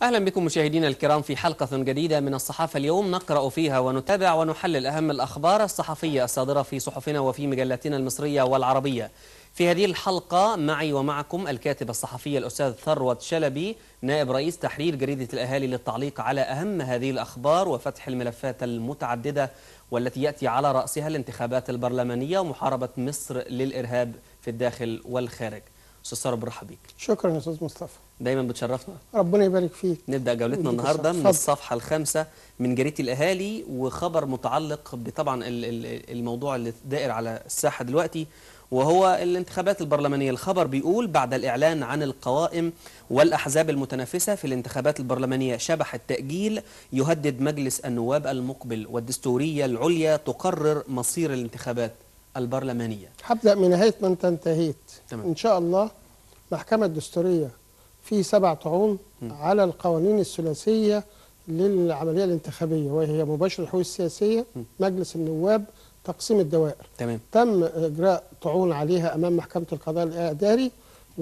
أهلا بكم مشاهدينا الكرام في حلقة جديدة من الصحافة اليوم نقرأ فيها ونتابع ونحلل أهم الأخبار الصحفية الصادرة في صحفنا وفي مجلاتنا المصرية والعربية في هذه الحلقة معي ومعكم الكاتب الصحفي الأستاذ ثروت شلبي نائب رئيس تحرير جريدة الأهالي للتعليق على أهم هذه الأخبار وفتح الملفات المتعددة والتي يأتي على رأسها الانتخابات البرلمانية ومحاربة مصر للإرهاب في الداخل والخارج أستاذ ثروت برحب بيك شكرا يا استاذ مصطفى دايما بتشرفنا ربنا يبارك فيك نبدأ جولتنا يديك النهاردة الصحة. من اتفضل. الصفحة الخامسة من جريدة الأهالي وخبر متعلق بطبعا ال- ال- الموضوع اللي دائر على الساحة دلوقتي وهو الانتخابات البرلمانية الخبر بيقول بعد الإعلان عن القوائم والأحزاب المتنافسة في الانتخابات البرلمانية شبح التأجيل يهدد مجلس النواب المقبل والدستورية العليا تقرر مصير الانتخابات البرلمانية هبدا من نهايه ما انت انتهيت تمام. ان شاء الله المحكمه الدستوريه في سبع طعون على القوانين الثلاثيه للعمليه الانتخابيه وهي مباشره الحقوق السياسيه مجلس النواب تقسيم الدوائر تمام تم اجراء طعون عليها امام محكمه القضاء الاداري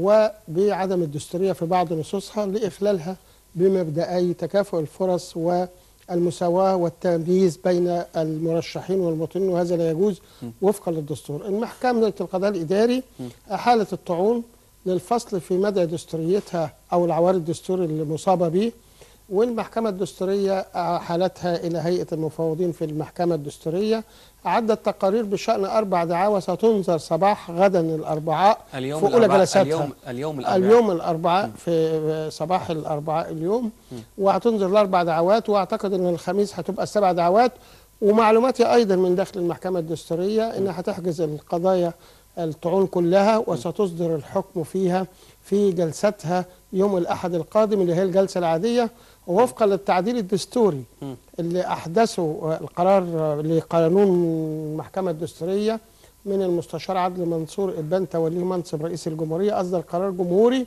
وبعدم الدستوريه في بعض نصوصها لاخلالها بمبدأي تكافؤ الفرص والمساواه والتمييز بين المرشحين والمواطنين وهذا لا يجوز وفقا للدستور. المحكمه القضاء الاداري احالت الطعون للفصل في مدى دستوريتها او العوار الدستوري اللي مصابه به والمحكمة الدستورية حالتها إلى هيئة المفوضين في المحكمة الدستورية أعدت تقارير بشأن أربع دعاوى ستنظر صباح غدا الأربعاء اليوم في أولى الأربعاء جلساتها اليوم اليوم الأربعاء اليوم الأربعاء في صباح الأربعاء اليوم وهتنظر الأربع دعوات وأعتقد أن الخميس هتبقى السبع دعوات ومعلوماتي أيضا من داخل المحكمة الدستورية أنها هتحجز القضايا الطعون كلها وستصدر الحكم فيها في جلستها يوم الأحد القادم اللي هي الجلسة العادية ووفقا للتعديل الدستوري مم. اللي أحدثه القرار لقانون المحكمة الدستورية من المستشار عدلي منصور إبان توليه منصب رئيس الجمهورية أصدر قرار جمهوري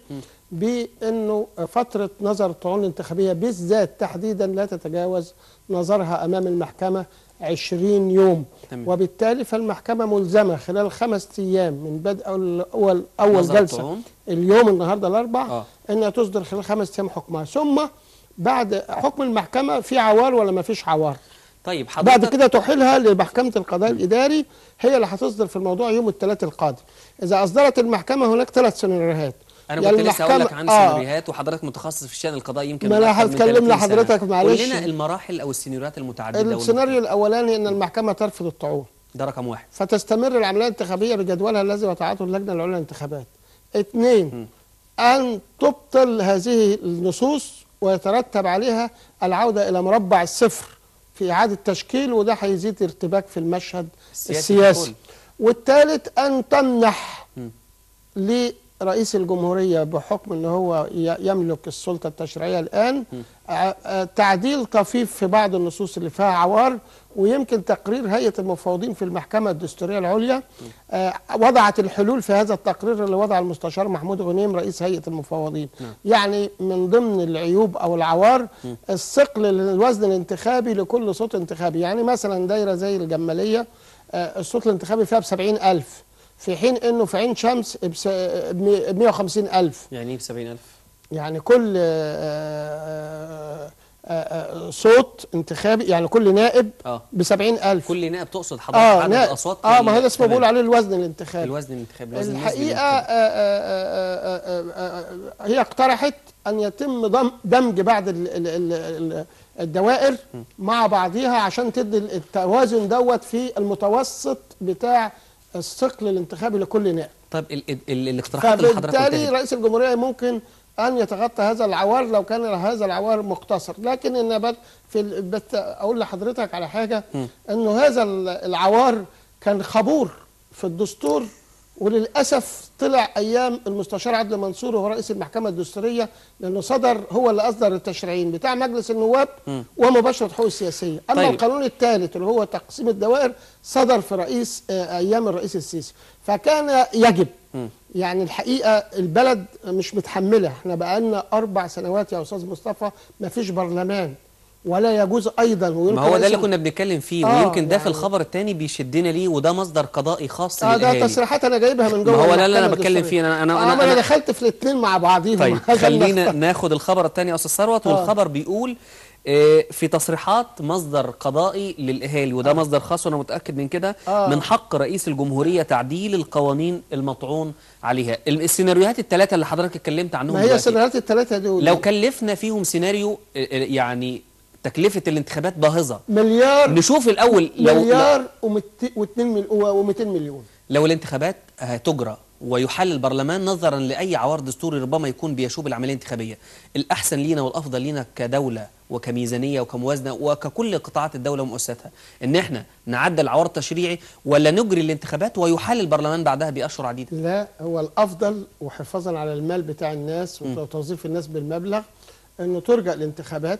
بأنه فترة نظر الطعون الانتخابية بالذات تحديدا لا تتجاوز نظرها أمام المحكمة 20 يوم تمام. وبالتالي فالمحكمة ملزمة خلال خمس أيام من بدء أول أول, أول نظر جلسة الطعون. اليوم النهارده الأربع آه. انها تصدر خلال خمس ايام حكمها ثم بعد حكم المحكمه في عوار ولا ما فيش عوار طيب بعد حضرتك كده تحيلها لمحكمه القضاء الاداري هي اللي هتصدر في الموضوع يوم الثلاث القادم اذا اصدرت المحكمه هناك ثلاث سيناريوهات انا يا كنت لسه اقول لك المحكمة- عن آه، سيناريوهات وحضرتك متخصص في الشان القضائي يمكن ما من أنا أكثر من هتكلم 30 سنة. لحضرتك معلش. قول لنا المراحل او السيناريوهات المتعدده السيناريو الاولاني ان المحكمه ترفض الطعون ده رقم واحد فتستمر العمليه الانتخابيه بجدولها الذي وضعته اللجنه العليا للانتخابات. اثنين ان تبطل هذه النصوص ويترتب عليها العوده الى مربع الصفر في اعاده تشكيل وده هيزيد ارتباك في المشهد السياسي السياسي. ككل. والثالث ان تمنح مم. لرئيس الجمهوريه بحكم ان هو ي- يملك السلطه التشريعيه الان ع- آه، تعديل طفيف في بعض النصوص اللي فيها عوار ويمكن تقرير هيئه المفوضين في المحكمه الدستوريه العليا آه، وضعت الحلول في هذا التقرير اللي وضع المستشار محمود غنيم رئيس هيئه المفوضين يعني من ضمن العيوب او العوار الثقل للوزن الانتخابي لكل صوت انتخابي يعني مثلا دايره زي الجماليه آه، الصوت الانتخابي فيها ب 70000 في حين انه في عين شمس ب 150000 يعني ايه ب 70000 يعني كل آه، آه، آه، صوت انتخابي يعني كل نائب اه ب 70000 كل نائب تقصد حضرتك اه عدد نائب الاصوات اه لل- ما هو ده اسمه تمام. بيقول عليه الوزن الانتخابي الوزن الانتخابي الوزن النسبي الحقيقه للانتخاب. آه، آه، آه، آه، آه، هي اقترحت ان يتم ضم- دمج بعض ال- ال- ال- ال- الدوائر مع بعضها عشان تدي التوازن دوت في المتوسط بتاع الثقل الانتخابي لكل نائب طيب ال ال ال الاقتراحات اللي حضرتك فبالتالي قلتها رئيس الجمهوريه ممكن ان يتغطى هذا العوار لو كان هذا العوار مقتصر لكن ان بت في ال- بت اقول لحضرتك على حاجه انه هذا ال- العوار كان خبور في الدستور وللاسف طلع ايام المستشار عدلي منصور وهو رئيس المحكمه الدستوريه لانه صدر هو اللي اصدر التشريعين بتاع مجلس النواب ومباشره الحقوق السياسيه اما طيب. طيب. القانون الثالث اللي هو تقسيم الدوائر صدر في رئيس آه، ايام الرئيس السيسي فكان يجب يعني الحقيقه البلد مش متحمله احنا بقالنا اربع سنوات يا استاذ مصطفى ما فيش برلمان ولا يجوز ايضا ويمكن ما هو ده اللي رئيس كنا بنتكلم فيه آه، ويمكن ده في يعني- الخبر الثاني بيشدنا ليه وده مصدر قضائي خاص اه للاهالي ده تصريحات انا جايبها من جوه ما هو ده اللي أنا المحكمة بتكلم الدستورية. فيه. أنا- أنا- آه أنا- ما انا أنا- دخلت في الاثنين مع بعضيهم طيب هذا خلينا المخ- ناخد الخبر الثاني يا استاذ ثروت آه. والخبر بيقول آه، في تصريحات مصدر قضائي للاهالي وده مصدر خاص وانا متاكد من كده آه. من حق رئيس الجمهوريه تعديل القوانين المطعون عليها ال- السيناريوهات الثلاثه اللي حضرتك اتكلمت عنهم ما هي دلوقتي، السيناريوهات الثلاثه دول لو كلفنا فيهم سيناريو آه، آه، يعني تكلفه الانتخابات باهظه مليار نشوف الاول لو مليار و2 و200 مليون لو الانتخابات هتجرى ويحل البرلمان نظرا لاي عوار دستوري ربما يكون بيشوب العمليه الانتخابيه الاحسن لينا والافضل لينا كدوله وكميزانيه وكموازنه وككل قطاعات الدوله ومؤسساتها ان احنا نعدل عوار تشريعي ولا نجري الانتخابات ويحل البرلمان بعدها باشهر عديده لا هو الافضل وحفاظا على المال بتاع الناس وتوظيف الناس بالمبلغ انه ترجع الانتخابات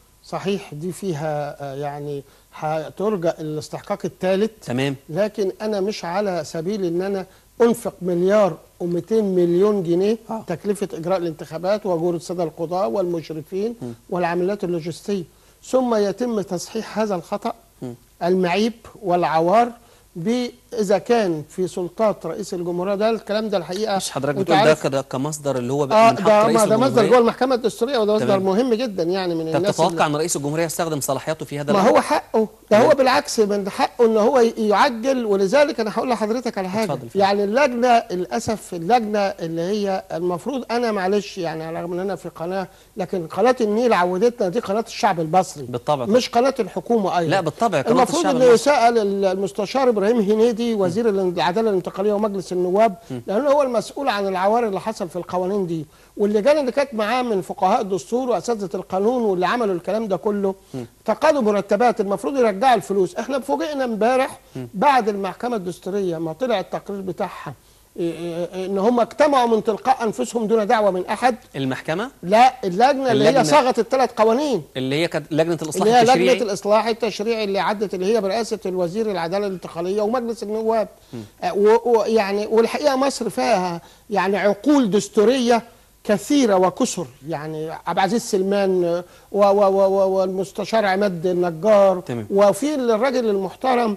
صحيح دي فيها آه، يعني هترجع الاستحقاق الثالث تمام لكن انا مش على سبيل ان انا انفق مليار و200 مليون جنيه آه. تكلفه اجراء الانتخابات واجور الساده القضاه والمشرفين والعمليات اللوجستيه ثم يتم تصحيح هذا الخطا المعيب والعوار ب- اذا كان في سلطات رئيس الجمهوريه ده الكلام ده الحقيقه مش حضرتك وأنت بتقول ده عارف- كده كمصدر اللي هو اه من حق ده رئيس ما ده مصدر الجمهورية جوه المحكمه الدستوريه وده مصدر تمام. مهم جدا يعني من طب الناس تتوقع اللي- ان رئيس الجمهوريه يستخدم صلاحياته في هذا ما الأمر؟ هو حقه ده هو بالعكس من حقه ان هو ي- يعجل ولذلك انا هقول لحضرتك على حاجه اتفضل، اتفضل. يعني اللجنه للاسف اللجنه اللي هي المفروض انا معلش يعني رغم ان انا في قناه لكن قناه النيل عودتنا دي قناه الشعب المصري بالطبع مش قناه الحكومه ايضا لا بالطبع قناة المفروض الشعب انه المصري. يسال المستشار ابراهيم هنيدي وزير العداله الانتقاليه ومجلس النواب لانه هو المسؤول عن العوار اللي حصل في القوانين دي واللجان اللي كانت معاه من فقهاء الدستور واساتذه القانون واللي عملوا الكلام ده كله تقاضوا مرتبات المفروض يرجعوا الفلوس احنا فوجئنا امبارح بعد المحكمه الدستوريه ما طلع التقرير بتاعها إيه- إيه- ان هم اجتمعوا من تلقاء انفسهم دون دعوه من احد المحكمه لا اللجنه اللي هي اللجنة- صاغت الثلاث قوانين اللي هي كانت لجنه الاصلاح اللي هي لجنه التشريعي الاصلاح التشريعي اللي عدت اللي هي برئاسه الوزير العداله الانتقاليه ومجلس النواب آه، و- ويعني والحقيقه مصر فيها يعني عقول دستوريه كثيره وكثر يعني عبد العزيز سلمان آه، و و و و والمستشار عماد النجار تمام. وفي الراجل المحترم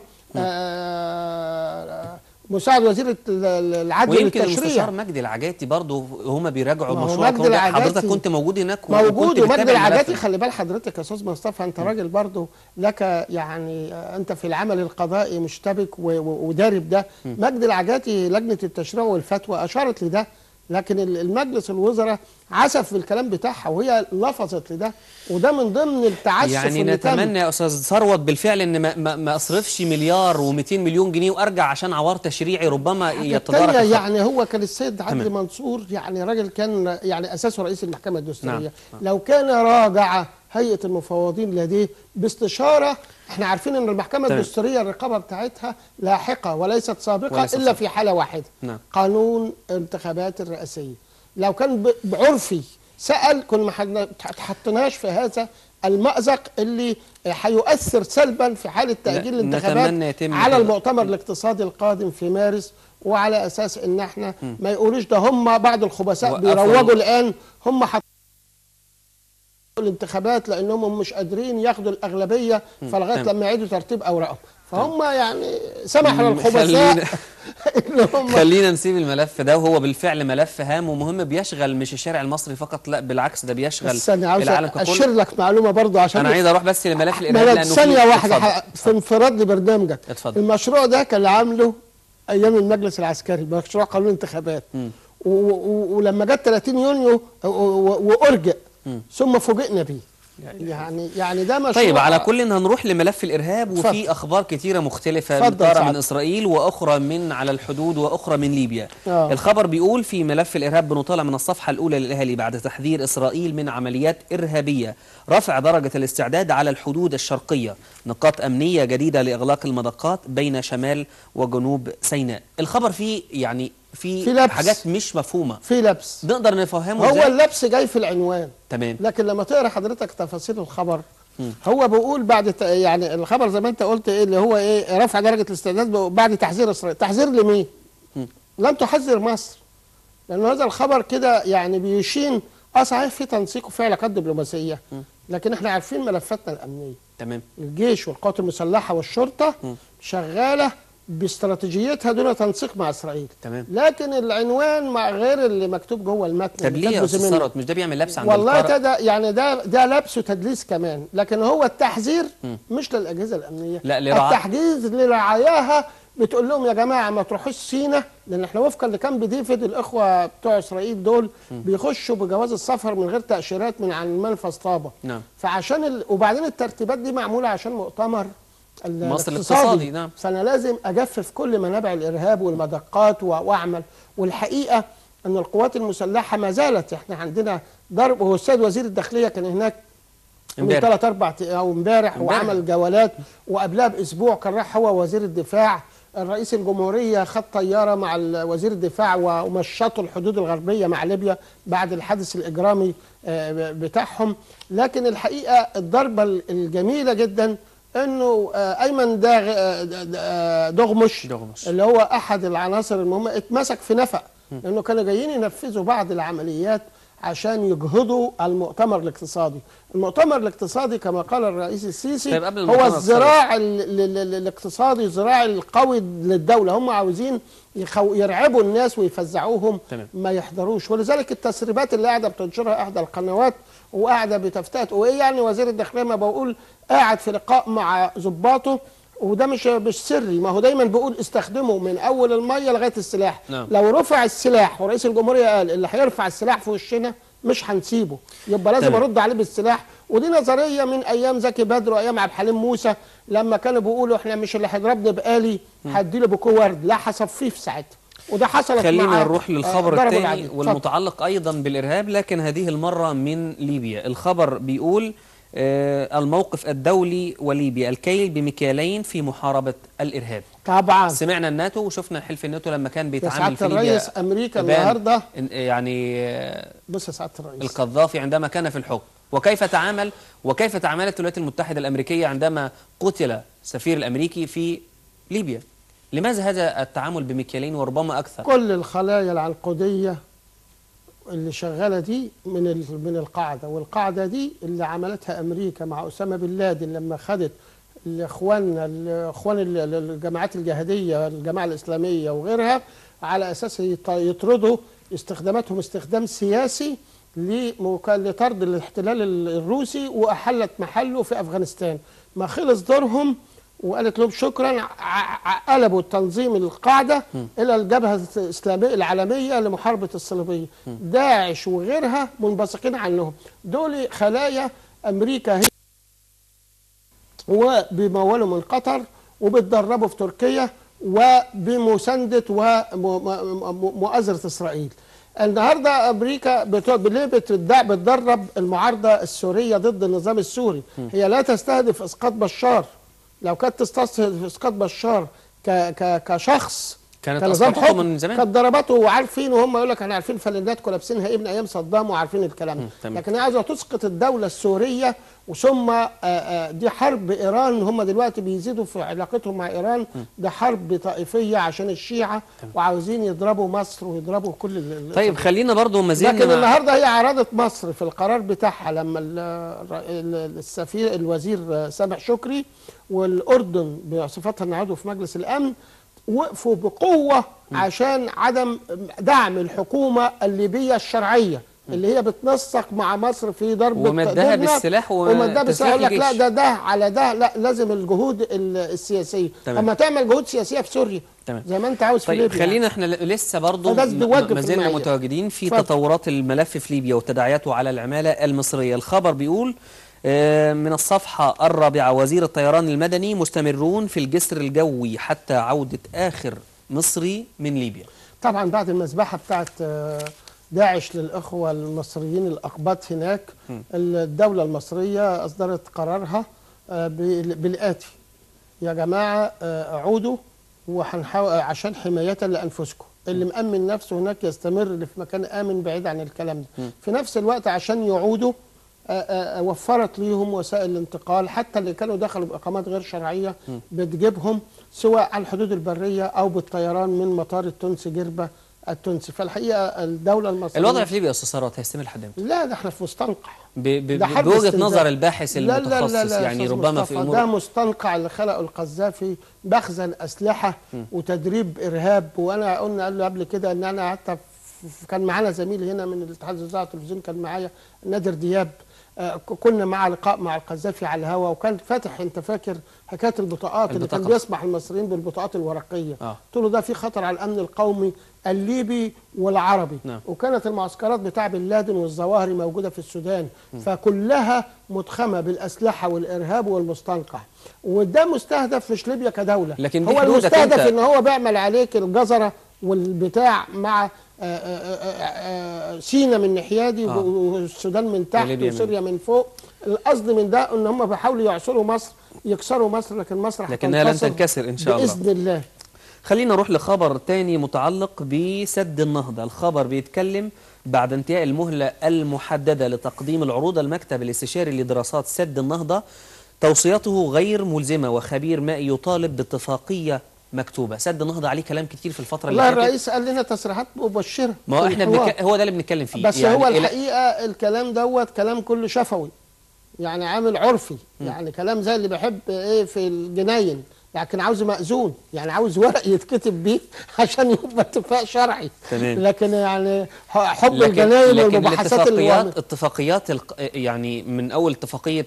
آه، مساعد وزير الت- العدل ويمكن والتشريع المستشار مجدي العجاتي برضه هما بيراجعوا ما هو المشروع مجدي القومي. العجاتي حضرتك كنت موجود هناك وكنت موجود بتتابع ومجدي العجاتي الملف. خلي بال حضرتك يا استاذ مصطفى انت راجل برضه لك يعني آه، انت في العمل القضائي مشتبك و- و- وداري بده مجدي العجاتي لجنه التشريع والفتوى اشارت لده لكن ال- المجلس الوزراء عسف في الكلام بتاعها وهي لفظت لده وده من ضمن التعسف يعني اللي تم. نتمنى يا استاذ ثروت بالفعل ان ما, ما, ما اصرفش مليار و200 مليون جنيه وارجع عشان عوار تشريعي ربما يتدارك الثانية الخطأ. يعني هو كان السيد عدلي تمام. منصور يعني راجل كان يعني اساسه رئيس المحكمه الدستوريه نعم. لو كان راجع هيئه المفوضين لديه باستشاره احنا عارفين ان المحكمه تمام. الدستوريه الرقابه بتاعتها لاحقه وليست سابقه وليست الا سابقة. في حاله واحده نعم. قانون الانتخابات الرئاسيه لو كان ب- بعرفي سال كنا ما حد- حطيناش في هذا المأزق اللي هيؤثر سلبا في حاله تأجيل ن- الانتخابات نتمنى يتم على كده. المؤتمر الاقتصادي القادم في مارس وعلى اساس ان احنا ما يقولوش ده هم بعض الخبثاء وقفوا بيروجوا ال- الان هم حط الانتخابات لانهم مش قادرين ياخدوا الاغلبيه فلغايه تمام. لما يعيدوا ترتيب اوراقهم فهم يعني سمحوا مم، للخبثاء خلينا- ان هم خلينا نسيب الملف ده وهو بالفعل ملف هام ومهم بيشغل مش الشارع المصري فقط لا بالعكس ده بيشغل بس انا عاوز العالم اشير ككل لك معلومه برضو عشان انا عايز اروح بس لملف الارهاب ملك لانه ثانية فيه- واحدة اتفضل. ح- في انفراد لبرنامجك اتفضل. المشروع ده كان عامله أيام المجلس العسكري مشروع قانون الانتخابات و- و- ولما جت 30 يونيو و- و- وأرجئ ثم فوجئنا بيه يعني يعني ده مشروع طيب على كل هنروح لملف الارهاب اتفضل. وفي اخبار كتيره مختلفه اتفضل بتطار سعد. من اسرائيل واخرى من على الحدود واخرى من ليبيا آه. الخبر بيقول في ملف الارهاب بنطالع من الصفحه الاولى للاهالي بعد تحذير اسرائيل من عمليات ارهابيه رفع درجه الاستعداد على الحدود الشرقيه نقاط امنيه جديده لاغلاق المضاقات بين شمال وجنوب سيناء الخبر فيه يعني في, في لبس. حاجات مش مفهومه في لبس نقدر نفهمه هو ازاي اللبس جاي في العنوان تمام لكن لما تقرا حضرتك تفاصيل الخبر هو بيقول بعد ت- يعني الخبر زي ما انت قلت ايه اللي هو ايه رفع درجه الاستعداد بعد تحذير اسرائيل تحذير لمين لم تحذر مصر لان هذا الخبر كده يعني بيشين اه صحيح في تنسيق وفي علاقات دبلوماسيه لكن احنا عارفين ملفاتنا الامنيه تمام الجيش والقوات المسلحه والشرطه شغاله باستراتيجيتها دون تنسيق مع اسرائيل تمام لكن العنوان مع غير اللي مكتوب جوه المتن طب اللي ليه يا كاتبه استاذ زميلنا. ثروت مش ده بيعمل لبس عند والله القارئ؟ ده يعني ده ده لبس وتدليس كمان لكن هو التحذير مش للاجهزه الامنيه لا، لرعا- التحديث لرعاياها بتقول لهم يا جماعه ما تروحوش سينا لان احنا وفقا لكامب ديفيد الاخوه بتوع اسرائيل دول بيخشوا بجواز السفر من غير تاشيرات من عن منفذ طابه نعم فعشان ال... وبعدين الترتيبات دي معموله عشان مؤتمر ال- مصر الاقتصادي. الاقتصادي، نعم. فانا لازم اجفف كل منابع الارهاب والمدقات و- واعمل والحقيقه ان القوات المسلحه ما زالت احنا عندنا ضرب وهو السيد وزير الداخليه كان هناك من امبارح. ثلاث اربع ت- او امبارح امبارح. وعمل جولات وقبلها باسبوع كان راح هو وزير الدفاع الرئيس الجمهوريه خد طياره مع ال- وزير الدفاع ومشطوا الحدود الغربيه مع ليبيا بعد الحادث الاجرامي آه، بتاعهم لكن الحقيقه الضربه ال- الجميله جدا انه آه، ايمن داغ آه، د- آه، دغمش دغمش. اللي هو احد العناصر المهمه اتمسك في نفق لانه كانوا جايين ينفذوا بعض العمليات عشان يجهضوا المؤتمر الاقتصادي المؤتمر الاقتصادي كما قال الرئيس السيسي طيب قبل هو المؤتمر الذراع ال- ال- ال- الاقتصادي الذراع القوي للدولة هم عاوزين يخو يرعبوا الناس ويفزعوهم تمام. ما يحضروش ولذلك التسريبات اللي قاعدة بتنشرها إحدى القنوات وقاعدة بتفتات وإيه يعني وزير الداخلية ما بقول قاعد في لقاء مع ضباطه وده مش مش سري ما هو دايما بيقول استخدموا من اول الميه لغايه السلاح نعم. لو رفع السلاح ورئيس الجمهوريه قال اللي هيرفع السلاح في وشنا مش هنسيبه يبقى لازم تمام. ارد عليه بالسلاح ودي نظريه من ايام زكي بدر وايام عبد الحليم موسى لما كانوا بيقولوا احنا مش اللي هيضربني بآلي هديله بوكو ورد لا هصفيه في ساعتها وده حصلت خلينا مع نروح آه، للخبر ضرب الثاني العديد. اتفضل. والمتعلق ايضا بالارهاب لكن هذه المره من ليبيا الخبر بيقول آه، الموقف الدولي وليبيا الكيل بمكيالين في محاربه الارهاب طبعا سمعنا الناتو وشفنا حلف الناتو لما كان يا بيتعامل سعاده في ليبيا الرئيس امريكا بان النهارده إن- يعني آه، بص يا سعاده الرئيس القذافي عندما كان في الحكم وكيف تعامل وكيف تعاملت الولايات المتحدة الأمريكية عندما قتل السفير الأمريكي في ليبيا لماذا هذا التعامل بمكيالين وربما أكثر كل الخلايا العنقوديه اللي شغاله دي من ال- من القاعده والقاعده دي اللي عملتها امريكا مع اسامه بن لادن لما خدت الاخوان الاخوان ال- ال- الجماعات الجهاديه الجماعه الاسلاميه وغيرها على اساس يط- يطردوا استخداماتهم استخدام سياسي لمك- لطرد الاحتلال ال- الروسي واحلت محله في افغانستان ما خلص دورهم وقالت لهم شكرا ع- ع- قلبوا تنظيم القاعده الى الجبهه الاسلاميه العالميه لمحاربه الصليبيه داعش وغيرها منبثقين عنهم دول خلايا امريكا هي وبيمولوا من قطر وبتدربوا في تركيا وبمسانده ومؤازره اسرائيل النهارده امريكا بت- ليه بتدع- بتدرب المعارضه السوريه ضد النظام السوري هي لا تستهدف اسقاط بشار لو كانت تستهدف اسقاط بشار ك ك كشخص كانت كنظام أسقطته حكم من زمان. كانت ضربته وعارفين وهم يقول لك احنا عارفين فلناتكم لابسينها ايه من ايام صدام وعارفين الكلام ده تمام. لكن هي عايزه تسقط الدوله السوريه وثم آه، آه، دي حرب ايران هم دلوقتي بيزيدوا في علاقتهم مع ايران ده حرب طائفيه عشان الشيعه وعاوزين يضربوا مصر ويضربوا كل ال- ال- طيب خلينا برضو ما زلنا لكن مع- النهارده هي عرضت مصر في القرار بتاعها لما ال- ال- السفير الوزير سامح شكري والاردن بصفتها انها عضو في مجلس الامن وقفوا بقوه عشان عدم دعم الحكومه الليبيه الشرعيه اللي هي بتنسق مع مصر في ضرب ومدها ضربنا بالسلاح ومدها بالسلاح وتسليح يقول لك لا الجيش. ده ده على ده لا لازم الجهود ال- السياسيه تمام. اما تعمل جهود سياسيه في سوريا تمام. زي ما انت عاوز في طيب ليبيا خلينا احنا ل- لسه برضو فده م- بيوجب ما في زلنا المعايير. متواجدين في اتفضل. تطورات الملف في ليبيا وتداعياته على العمالة المصرية الخبر بيقول آه، من الصفحة الرابعة وزير الطيران المدني مستمرون في الجسر الجوي حتى عودة آخر مصري من ليبيا طبعا بعد المذبحه بتاعت آه، داعش للاخوه المصريين الاقباط هناك الدوله المصريه اصدرت قرارها آه، بال- بالاتي يا جماعه آه، عودوا وهنحاول عشان حمايه لانفسكم اللي مأمن نفسه هناك يستمر اللي في مكان آمن بعيد عن الكلام ده في نفس الوقت عشان يعودوا آه، آه، وفرت ليهم وسائل الانتقال حتى اللي كانوا دخلوا بإقامات غير شرعية بتجيبهم سواء على الحدود البرية أو بالطيران من مطار التونسي جربة التونسي فالحقيقه الدوله المصريه الوضع في ليبيا يا استاذ ثروت هيستمر لحد امتى؟ لا ده احنا في مستنقع ب- ب- ده حرب بوجهه استنزاف. نظر الباحث لا لا المتخصص لا لا يا يعني أستاذ ربما في مصطفى، ده امور مستنقع اللي خلقه القذافي مخزن اسلحه وتدريب ارهاب وانا قلنا قال له قبل كده ان انا حتى ف- كان معانا زميل هنا من الاتحاد الاذاعه والتلفزيون كان معايا نادر دياب آه، ك- كنا مع لقاء مع القذافي على الهواء وكان فاتح انت فاكر حكايه البطاقات اللي كان البطاقة. بيسمح المصريين بالبطاقات الورقيه آه. قلت له ده في خطر على الامن القومي الليبي والعربي نعم. وكانت المعسكرات بتاع بن لادن والظواهري موجوده في السودان فكلها متخمه بالاسلحه والارهاب والمستنقع وده مستهدف مش ليبيا كدوله لكن دي هو حدودك المستهدف أنت. ان هو بيعمل عليك الجزره والبتاع مع آه، آه، آه، آه، سينا من ناحيه دي آه. والسودان من تحت وليبيا من- وسوريا من فوق القصد من ده ان هم بيحاولوا يعصروا مصر يكسروا مصر لكن مصر لكنها لن هتنتصر تنكسر إن شاء الله. باذن الله خلينا نروح لخبر تاني متعلق بسد النهضة الخبر بيتكلم بعد انتهاء المهلة المحددة لتقديم العروض المكتب الاستشاري لدراسات سد النهضة توصيته غير ملزمة وخبير مائي يطالب باتفاقية مكتوبة سد النهضة عليه كلام كتير في الفترة اللي والله فاتت الرئيس قال لنا تصريحات مبشره ما هو في احنا الحوار. بنك... هو ده اللي بنتكلم فيه بس يعني هو إلى- الحقيقه الكلام دوت كلام كله شفوي يعني عامل عرفي يعني كلام زي اللي بيحب ايه في الجناين لكن عاوز مأذون يعني عاوز ورق يتكتب بيه عشان يبقى اتفاق شرعي تمام. لكن يعني ح- حب لكن, الجناين لكن والمباحثات الاتفاقيات الوامة اتفاقيات الق- يعني من اول اتفاقيه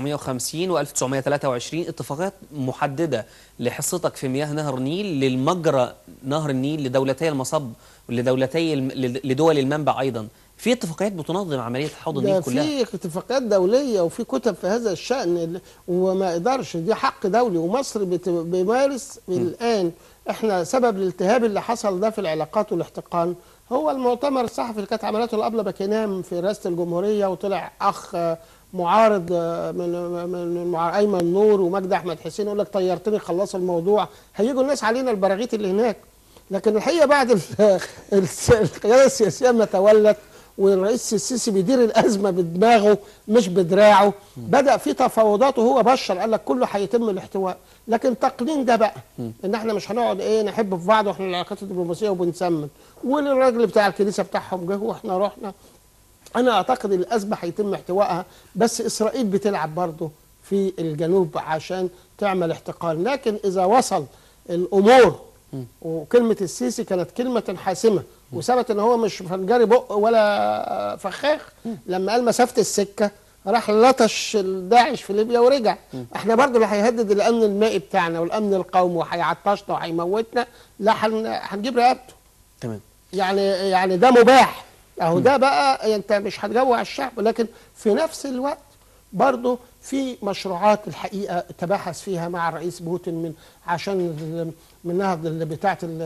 1950 و1923 اتفاقيات محدده لحصتك في مياه نهر النيل للمجرى نهر النيل لدولتي المصب ولدولتي الم- لد- لدول المنبع ايضا في اتفاقيات بتنظم عمليه حوض ده النيل كلها في اتفاقات دوليه وفي كتب في هذا الشان ال- وما يقدرش دي حق دولي ومصر بت- بيمارس الان احنا سبب الالتهاب اللي حصل ده في العلاقات والاحتقان هو المؤتمر الصحفي اللي كانت عملته الابله باكينام في رئاسه الجمهوريه وطلع اخ آه، معارض آه، من من المع- ايمن نور ومجدي احمد حسين يقول لك طيرتني خلص الموضوع هيجوا الناس علينا البراغيث اللي هناك لكن الحقيقه بعد ال- الس- القياده السياسيه ما تولت والرئيس السيسي بيدير الازمه بدماغه مش بدراعه بدا في تفاوضات وهو بشر قال لك كله هيتم الاحتواء لكن تقنين ده بقى ان احنا مش هنقعد ايه نحب في بعض واحنا العلاقات الدبلوماسيه وبنسمن والراجل بتاع الكنيسه بتاعهم جه واحنا رحنا انا اعتقد الازمه هيتم احتوائها بس اسرائيل بتلعب برضه في الجنوب عشان تعمل احتقان لكن اذا وصل الامور وكلمه السيسي كانت كلمه حاسمه وثبت ان هو مش فنجري بق ولا فخاخ لما قال مسافه السكه راح لطش داعش في ليبيا ورجع احنا برضه اللي هيهدد الامن المائي بتاعنا والامن القومي وهيعطشنا وهيموتنا لا هن- هنجيب رقبته تمام يعني يعني ده مباح اهو ده بقى انت مش هتجوع الشعب لكن في نفس الوقت برضه في مشروعات الحقيقه تباحث فيها مع الرئيس بوتين من عشان ال- منها ال- بتاعه ال-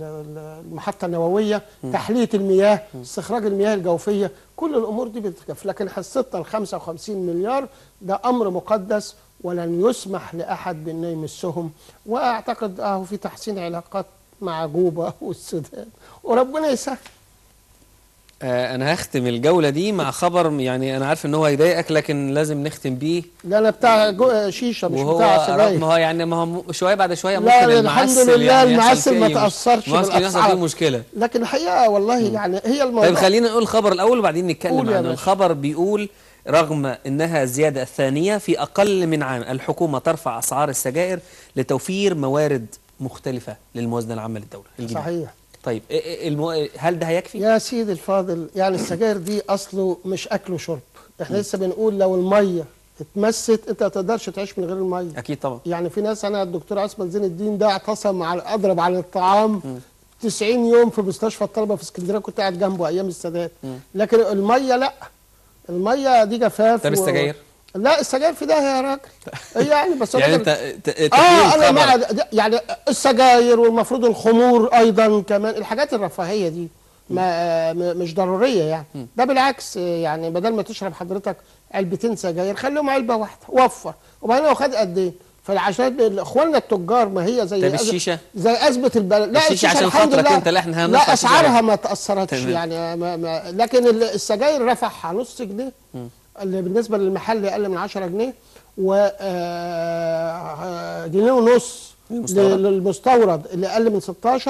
ال- المحطه النوويه تحليه المياه استخراج المياه الجوفيه كل الامور دي بتتكفل لكن حصتنا ال 55 مليار ده امر مقدس ولن يسمح لاحد بانه يمسهم واعتقد اهو في تحسين علاقات مع جوبا والسودان وربنا يسهل آه انا هختم الجوله دي مع خبر يعني انا عارف ان هو هيضايقك لكن لازم نختم بيه ده انا بتاع جو- شيشه مش وهو بتاع ما سجاير هو يعني ما هو م- شويه بعد شويه لا، ممكن لا، المعسل الحمد لله يعني يحصل المعسل فيه ما مش- تأثرش ممكن يحصل بالأسعار. فيه مشكله لكن الحقيقه والله يعني هي الموضوع طيب خلينا نقول الخبر الاول وبعدين نتكلم قول يا عنه باشا. الخبر بيقول رغم انها الزياده الثانيه في اقل من عام الحكومه ترفع اسعار السجائر لتوفير موارد مختلفه للموازنه العامه للدوله الجديدة. صحيح طيب إيه- إيه المو... هل ده هيكفي يا سيدي الفاضل يعني السجاير دي اصله مش اكل وشرب احنا لسه بنقول لو الميه اتمست انت ما تقدرش تعيش من غير الميه اكيد طبعا يعني في ناس انا الدكتور عصمت زين الدين ده اعتصم على اضرب على الطعام 90 يوم في مستشفى الطلبه في اسكندريه كنت قاعد جنبه ايام السادات لكن الميه لا الميه دي جفاف طب السجاير؟ لا السجاير في ده يا راجل هي يعني بس يعني الراجل- انت ت- تكميل اه انا الخبر. مع ده- يعني السجاير والمفروض الخمور ايضا كمان الحاجات الرفاهيه دي ما م- مش ضروريه يعني ده بالعكس يعني بدل ما تشرب حضرتك علبتين سجاير خليهم علبه واحده وفر وبعدين هو خد قد ايه فعشان اخواننا التجار ما هي زي طب أز- الشيشة؟ زي ازمه البلد لا الشيشة عشان الحمد خاطرك لله انت، لا احنا هندفع لا شيشة اسعارها يعني. ما تاثرتش تمام. يعني ما ما لكن ال- السجاير رفعها نص جنيه اللي بالنسبه للمحل اقل من 10 جنيه و آه، جنيه ونص للمستورد. للمستورد اللي اقل من 16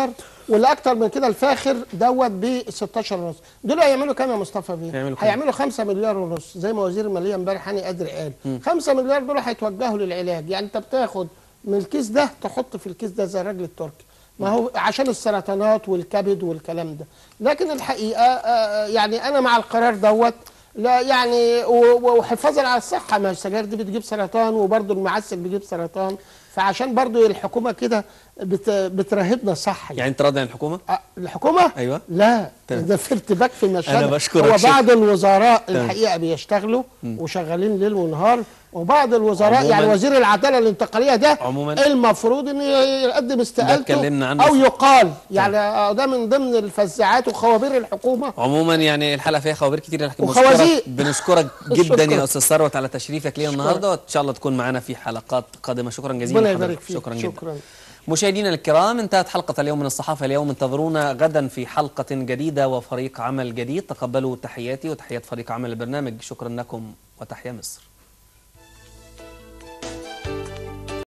واللي اكتر من كده الفاخر دوت ب 16 ونص دول هيعملوا كام يا مصطفى بيه هيعملوا كام؟ هيعملوا 5 مليار ونص زي ما وزير الماليه امبارح هاني قادر قال 5 مليار دول هيتوجهوا للعلاج يعني انت بتاخد من الكيس ده تحط في الكيس ده زي الراجل التركي ما هو عشان السرطانات والكبد والكلام ده لكن الحقيقه آه، يعني انا مع القرار دوت لا يعني و- و- وحفاظا على الصحه ما السجاير دي بتجيب سرطان وبرضه المعسل بيجيب سرطان فعشان برضه الحكومه كده بت بترهبنا صح يعني انت راضي عن الحكومه آه، الحكومه أيوة. لا تمام. ده في ارتباك في المشهد أنا بشكرك هو شكراً. بعض الوزراء تمام. الحقيقه بيشتغلوا وشغالين ليل ونهار وبعض الوزراء عموماً- يعني وزير العداله الانتقاليه ده عموماً- المفروض انه يقدم استقالته اتكلمنا عنه او في- يقال يعني آه، ده من ضمن الفزاعات وخوابير الحكومه عموما يعني الحلقه فيها خوابير كتير لكن وخوازيق. بنشكرك بنشكرك جدا شكراً. يا استاذ ثروت على تشريفك لينا شكراً. النهارده وان شاء الله تكون معنا في حلقات قادمه شكرا جزيلا ربنا لحضرتك. يبارك فيك شكرا جدا شكرا مشاهدينا الكرام انتهت حلقة اليوم من الصحافة اليوم انتظرونا غدا في حلقة جديدة وفريق عمل جديد تقبلوا تحياتي وتحيات فريق عمل البرنامج شكرا لكم وتحيا مصر